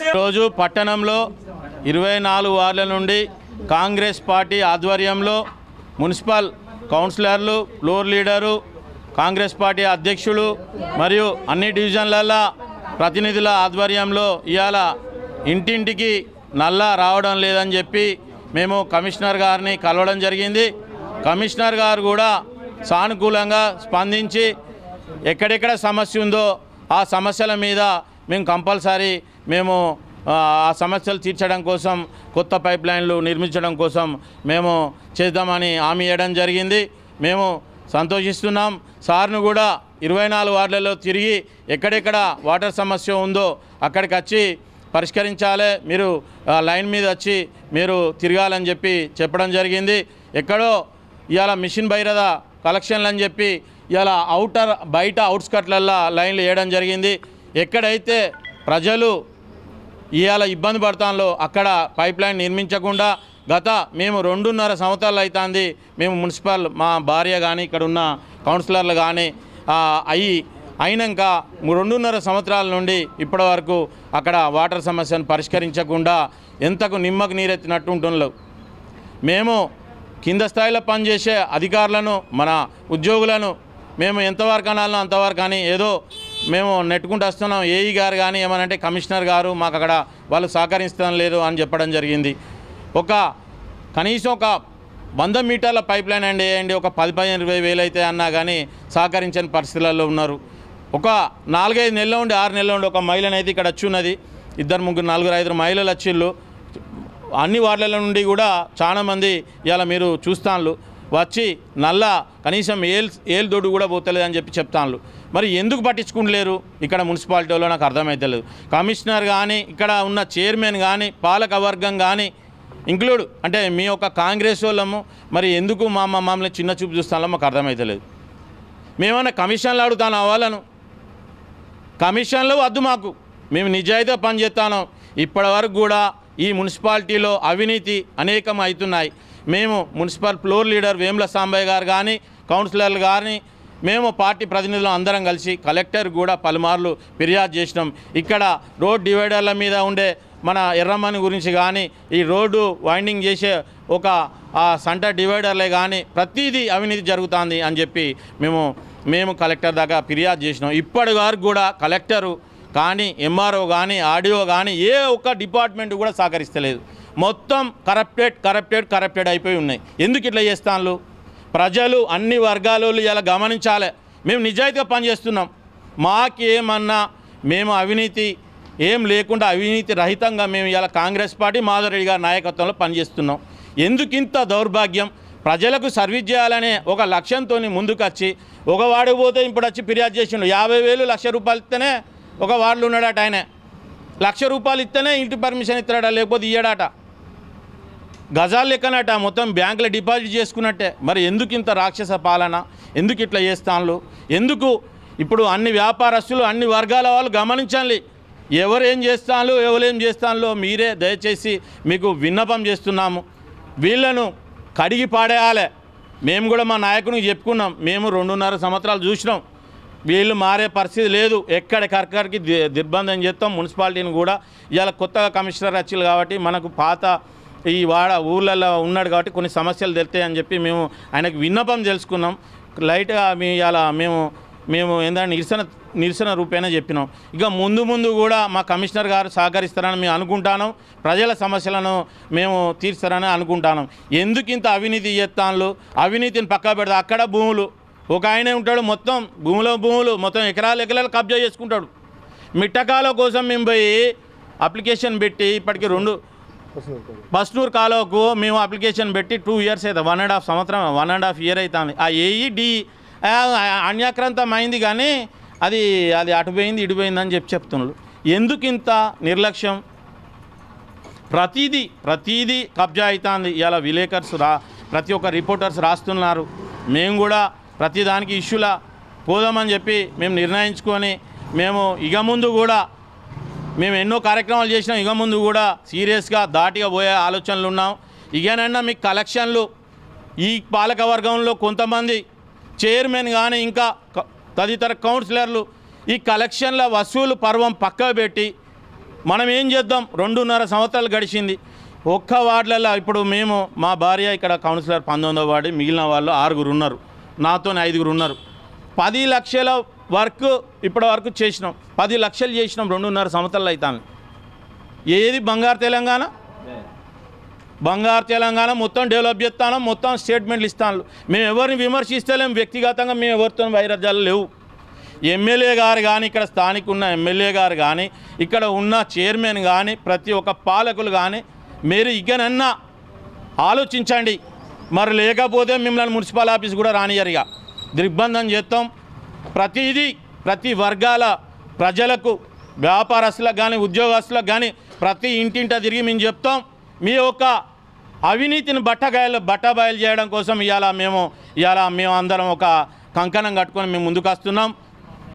రోజు పట్టణంలో ఇరవై నాలుగు వార్డుల నుండి కాంగ్రెస్ పార్టీ ఆధ్వర్యంలో మున్సిపల్ కౌన్సిలర్లు ఫ్లోర్ లీడరు కాంగ్రెస్ పార్టీ అధ్యక్షులు మరియు అన్ని డివిజన్లలో ప్రతినిధుల ఆధ్వర్యంలో ఇవాళ ఇంటింటికి నల్ల రావడం లేదని చెప్పి మేము కమిషనర్ గారిని కలవడం జరిగింది కమిషనర్ గారు కూడా సానుకూలంగా స్పందించి ఎక్కడెక్కడ సమస్య ఉందో ఆ సమస్యల మీద మేము కంపల్సరీ మేము ఆ, ఆ సమస్యలు తీర్చడం కోసం కొత్త పైప్ లైన్లు నిర్మించడం కోసం మేము చేద్దామని హామీ ఇవ్వడం జరిగింది మేము సంతోషిస్తున్నాం సార్ను కూడా ఇరవై నాలుగు వార్డులలో తిరిగి ఎక్కడెక్కడ వాటర్ సమస్య ఉందో అక్కడికి వచ్చి పరిష్కరించాలి మీరు ఆ, లైన్ మీద వచ్చి మీరు తిరగాలని చెప్పి చెప్పడం జరిగింది ఎక్కడో ఇవాళ మిషన్ బైరద కలెక్షన్లు అని చెప్పి ఇవాళ అవుటర్ బయట అవుట్స్కట్లల్లో లైన్లు వేయడం జరిగింది ఎక్కడైతే ప్రజలు ఇవాళ ఇబ్బంది పడతాంలో అక్కడ పైప్ లైన్ నిర్మించకుండా గత మేము రెండున్నర సంవత్సరాలు అవుతుంది మేము మున్సిపల్ మా భార్య కానీ ఇక్కడ ఉన్న కౌన్సిలర్లు కానీ అయ్యి అయినాక రెండున్నర సంవత్సరాల నుండి ఇప్పటి వరకు అక్కడ వాటర్ సమస్యను పరిష్కరించకుండా ఎంతకు నిమ్మకు నీరెత్తినట్టు ఉంటున్నారు మేము కింద స్థాయిలో పనిచేసే అధికారులను మన ఉద్యోగులను మేము ఎంతవరకు అనాలనో అంతవరకు అని ఏదో మేము నెట్టుకుంటూ వస్తున్నాం ఏఈ గారు కానీ ఏమనంటే కమిషనర్ గారు మాకు అక్కడ వాళ్ళు సహకరిస్తాం లేదు అని చెప్పడం జరిగింది ఒక కనీసం ఒక వంద మీటర్ల పైప్ లైన్ అండి వేయండి ఒక పది పదిహేను ఇరవై వేలు అయితే అన్నా కానీ సహకరించని పరిస్థితులలో ఉన్నారు ఒక నాలుగైదు నెలల ఉండి ఆరు నెలల ఉండి ఒక మహిళను అయితే ఇక్కడ వచ్చి ఉన్నది ఇద్దరు ముగ్గురు నలుగురు ఐదుగురు మహిళలు వచ్చిళ్ళు అన్ని వార్డుల నుండి కూడా చాలామంది ఇలా మీరు చూస్తాన్లు వచ్చి నల్ల కనీసం ఏల్ ఏలు దొడ్డు కూడా పోతలేదు అని చెప్పి చెప్తాన్లు మరి ఎందుకు పట్టించుకుంటలేరు ఇక్కడ మున్సిపాలిటీలో నాకు అర్థమైతలేదు కమిషనర్ కానీ ఇక్కడ ఉన్న చైర్మన్ కానీ పాలక వర్గం కానీ ఇంక్లూడ్ అంటే మీ యొక్క కాంగ్రెస్ వాళ్ళము మరి ఎందుకు మా మా మమ్మల్ని చిన్న చూపు చూస్తానో మాకు అర్థమైతలేదు మేమన్నా కమిషన్లు అడుగుతాను వాళ్ళను కమిషన్లు వద్దు మాకు మేము నిజాయితీగా పనిచేస్తాను ఇప్పటివరకు కూడా ఈ మున్సిపాలిటీలో అవినీతి అనేకం అవుతున్నాయి మేము municipal floor leader Vemula Sambaiah గారు కానీ కౌన్సిలర్లు కానీ మేము పార్టీ ప్రతినిధులు అందరం కలిసి కలెక్టర్ కూడా పలుమార్లు ఫిర్యాదు చేసినాం ఇక్కడ రోడ్ డివైడర్ల మీద ఉండే మన ఎర్రమని గురించి కానీ ఈ రోడ్డు వైండింగ్ చేసే ఒక ఆ సంట డివైడర్లే కానీ ప్రతిదీ అవినీతి జరుగుతుంది అని చెప్పి మేము మేము కలెక్టర్ దాకా ఫిర్యాదు చేసినాం ఇప్పటి వరకు కూడా కలెక్టరు కానీ ఎంఆర్ఓ కానీ ఆడియో కానీ ఏ ఒక్క డిపార్ట్మెంట్ కూడా సహకరిస్తలేదు మొత్తం కరప్టెడ్ కరప్టెడ్ కరప్టెడ్ అయిపోయి ఉన్నాయి ఎందుకు ఇట్లా చేస్తాను ప్రజలు అన్ని వర్గాలు ఇలా గమనించాలి మేము నిజాయితీగా పనిచేస్తున్నాం మాకేమన్నా మేము అవినీతి ఏం లేకుండా అవినీతి రహితంగా మేము ఇలా కాంగ్రెస్ పార్టీ మాధవరెడ్డి గారి నాయకత్వంలో పనిచేస్తున్నాం ఎందుకు ఇంత దౌర్భాగ్యం ప్రజలకు సర్వీస్ చేయాలనే ఒక లక్ష్యంతో ముందుకు వచ్చి ఒక వాడికి పోతే ఇప్పుడు వచ్చి ఫిర్యాదు చేసిండు యాభై వేలు లక్ష రూపాయలు ఇస్తేనే ఒక వార్డులో ఉన్నాడట ఆయన లక్ష రూపాయలు ఇస్తేనే ఇంటి పర్మిషన్ ఇస్తాడట లేకపోతే ఇయ్యడాట గజాలు లెక్కనట మొత్తం బ్యాంకులో డిపాజిట్ చేసుకున్నట్టే మరి ఎందుకు ఇంత రాక్షస పాలన ఎందుకు ఇట్లా చేస్తాను ఎందుకు ఇప్పుడు అన్ని వ్యాపారస్తులు అన్ని వర్గాల వాళ్ళు గమనించాలి ఎవరేం చేస్తాను ఎవరేం చేస్తానో మీరే దయచేసి మీకు విన్నపం చేస్తున్నాము వీళ్ళను కడిగి పాడేయాలి మేము కూడా మా నాయకునికి చెప్పుకున్నాం మేము రెండున్నర సంవత్సరాలు చూసినాం వీళ్ళు మారే పరిస్థితి లేదు ఎక్కడికక్కడికి ది- దిగ్బంధం చేస్తాం మున్సిపాలిటీని కూడా ఇవాళ కొత్తగా కమిషనర్ వచ్చింది కాబట్టి మనకు పాత ఈ వాడ ఊర్లలో ఉన్నాడు కాబట్టి కొన్ని సమస్యలు తెలుస్తాయని చెప్పి మేము ఆయనకు విన్నపం తెలుసుకున్నాం లైట్గా మీ ఇవాళ మేము మేము ఏంటంటే నిరసన నిరసన రూపేణ చెప్పినాం ఇక ముందు ముందు కూడా మా కమిషనర్ గారు సహకరిస్తారని మేము అనుకుంటాను ప్రజల సమస్యలను మేము తీర్స్తారని అనుకుంటాను ఎందుకు ఇంత అవినీతి చేస్తాను అవినీతిని పక్కా పెడతా అక్కడ భూములు ఒక ఆయనే ఉంటాడు మొత్తం భూమిలో భూములు మొత్తం ఎకరాలు ఎకరాలు కబ్జా చేసుకుంటాడు మిట్టకాల కోసం మేము పోయి అప్లికేషన్ పెట్టి ఇప్పటికి రెండు బస్నూర్ కాలువకు మేము అప్లికేషన్ పెట్టి టూ ఇయర్స్ అవుతుంది వన్ అండ్ హాఫ్ సంవత్సరం వన్ అండ్ హాఫ్ ఇయర్ అవుతుంది ఆ ఏఈ డి అన్యాక్రాంతం అయింది కానీ అది అది అటు పోయింది ఇటు పోయింది అని చెప్పి చెప్తున్నారు ఎందుకు ఇంత నిర్లక్ష్యం ప్రతిదీ ప్రతిదీ కబ్జా అవుతుంది ఇలా విలేకర్స్ రా ప్రతి ఒక్క రిపోర్టర్స్ రాస్తున్నారు మేము కూడా ప్రతిదానికి ఇష్యూలా పోదామని చెప్పి మేము నిర్ణయించుకొని మేము ఇక ముందు కూడా మేము ఎన్నో కార్యక్రమాలు చేసినాం ఇక ముందు కూడా సీరియస్గా దాటిగా పోయే ఆలోచనలు ఉన్నాం ఇకనన్నా మీకు కలెక్షన్లు ఈ పాలక వర్గంలో కొంతమంది చైర్మన్ కానీ ఇంకా క- తదితర కౌన్సిలర్లు ఈ కలెక్షన్ల వసూలు పర్వం పక్క పెట్టి మనం ఏం చేద్దాం రెండున్నర సంవత్సరాలు గడిచింది ఒక్క వార్డులలో ఇప్పుడు మేము మా భార్య ఇక్కడ కౌన్సిలర్ పంతొమ్మిదో వార్డు మిగిలిన వాళ్ళు ఆరుగురు ఉన్నారు నాతో ఐదుగురు ఉన్నారు పది లక్షల వర్క్ ఇప్పటి వరకు చేసినాం పది లక్షలు చేసినాం రెండున్నర సంవత్సరాలు అవుతాను ఏది బంగారు తెలంగాణ బంగారు తెలంగాణ మొత్తం డెవలప్ చేస్తాను మొత్తం స్టేట్మెంట్లు ఇస్తాను మేము ఎవరిని విమర్శిస్తలేం వ్యక్తిగతంగా మేము ఎవరితో వైరాజ్యాలు లేవు ఎమ్మెల్యే గారు కానీ ఇక్కడ స్థానిక ఉన్న ఎమ్మెల్యే గారు కానీ ఇక్కడ ఉన్న చైర్మన్ కానీ ప్రతి ఒక్క పాలకులు కానీ మీరు ఇకనన్నా ఆలోచించండి మరి లేకపోతే మిమ్మల్ని మున్సిపల్ ఆఫీస్ కూడా రానియరు ఇక దిగ్బంధం చేస్తాం ప్రతిదీ ప్రతి వర్గాల ప్రజలకు వ్యాపారస్తులకు కానీ ఉద్యోగస్తులకు కానీ ప్రతి ఇంటింట తిరిగి మేము చెప్తాం మీ యొక్క అవినీతిని బట్టగాయలు బట్టబయలు చేయడం కోసం ఇవాళ మేము ఇవాళ మేము అందరం ఒక కంకణం కట్టుకొని మేము ముందుకు వస్తున్నాం